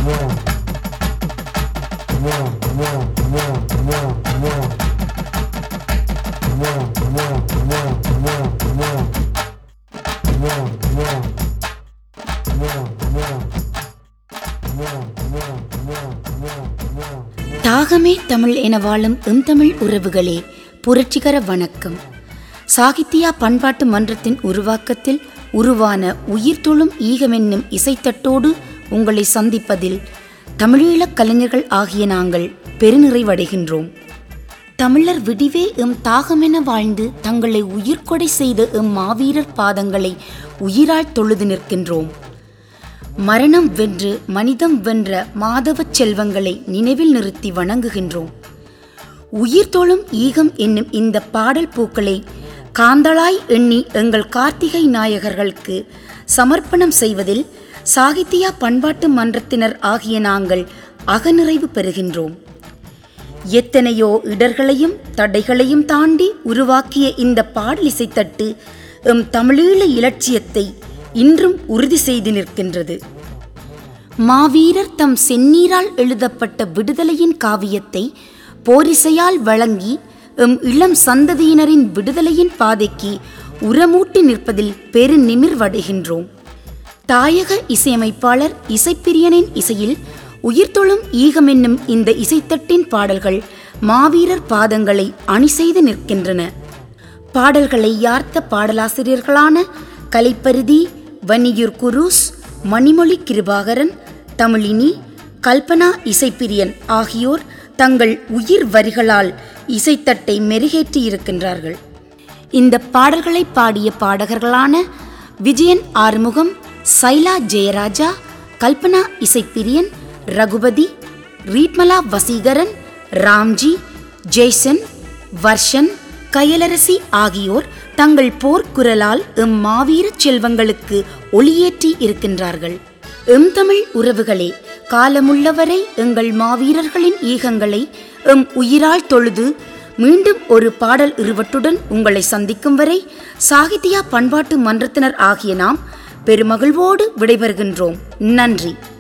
தாகமே தமிழ் என வாழும் எம் தமிழ் உறவுகளே புரட்சிகர வணக்கம் சாகித்யா பண்பாட்டு மன்றத்தின் உருவாக்கத்தில் உருவான உயிர் தொழும் ஈகமென்னும் இசைத்தட்டோடு உங்களை சந்திப்பதில் தமிழீழக் கலைஞர்கள் ஆகிய நாங்கள் பெருநிறைவடைகின்றோம் தமிழர் விடிவே எம் தாகமென வாழ்ந்து தங்களை உயிர்கொடை செய்த எம் மாவீரர் பாதங்களை உயிரால் தொழுது நிற்கின்றோம் மரணம் வென்று மனிதம் வென்ற மாதவச் செல்வங்களை நினைவில் நிறுத்தி வணங்குகின்றோம் உயிர் தொழும் ஈகம் என்னும் இந்த பாடல் பூக்களை காந்தளாய் எண்ணி எங்கள் கார்த்திகை நாயகர்களுக்கு சமர்ப்பணம் செய்வதில் சாகித்யா பண்பாட்டு மன்றத்தினர் ஆகிய நாங்கள் அகநிறைவு பெறுகின்றோம் எத்தனையோ இடர்களையும் தடைகளையும் தாண்டி உருவாக்கிய இந்த பாடலிசைத்தட்டு எம் தமிழீழ இலட்சியத்தை இன்றும் உறுதி செய்து நிற்கின்றது மாவீரர் தம் செந்நீரால் எழுதப்பட்ட விடுதலையின் காவியத்தை போரிசையால் வழங்கி எம் இளம் சந்ததியினரின் விடுதலையின் பாதைக்கு உரமூட்டி நிற்பதில் பெரு நிமிர்வடைகின்றோம் தாயக இசையமைப்பாளர் இசைப்பிரியனின் இசையில் உயிர்த்தொழும் ஈகம் என்னும் இந்த இசைத்தட்டின் பாடல்கள் மாவீரர் பாதங்களை அணி செய்து நிற்கின்றன பாடல்களை யார்த்த பாடலாசிரியர்களான கலைப்பருதி வன்னியூர் குரூஸ் மணிமொழி கிருபாகரன் தமிழினி கல்பனா இசைப்பிரியன் ஆகியோர் தங்கள் உயிர் வரிகளால் இசைத்தட்டை மெருகேற்றி இருக்கின்றார்கள் இந்த பாடல்களை பாடிய பாடகர்களான விஜயன் ஆறுமுகம் சைலா ஜெயராஜா கல்பனா இசைப்பிரியன் ரகுபதி ரீட்மலா வசீகரன் ராம்ஜி ஜெய்சன் வர்ஷன் கயலரசி ஆகியோர் தங்கள் போர்க்குரலால் எம் மாவீரச் செல்வங்களுக்கு ஒளியேற்றி இருக்கின்றார்கள் எம் தமிழ் உறவுகளே காலமுள்ளவரை எங்கள் மாவீரர்களின் ஈகங்களை எம் உயிரால் தொழுது மீண்டும் ஒரு பாடல் இருவட்டுடன் உங்களை சந்திக்கும் வரை சாகித்யா பண்பாட்டு மன்றத்தினர் ஆகிய நாம் பெருமகிழ்வோடு விடைபெறுகின்றோம் நன்றி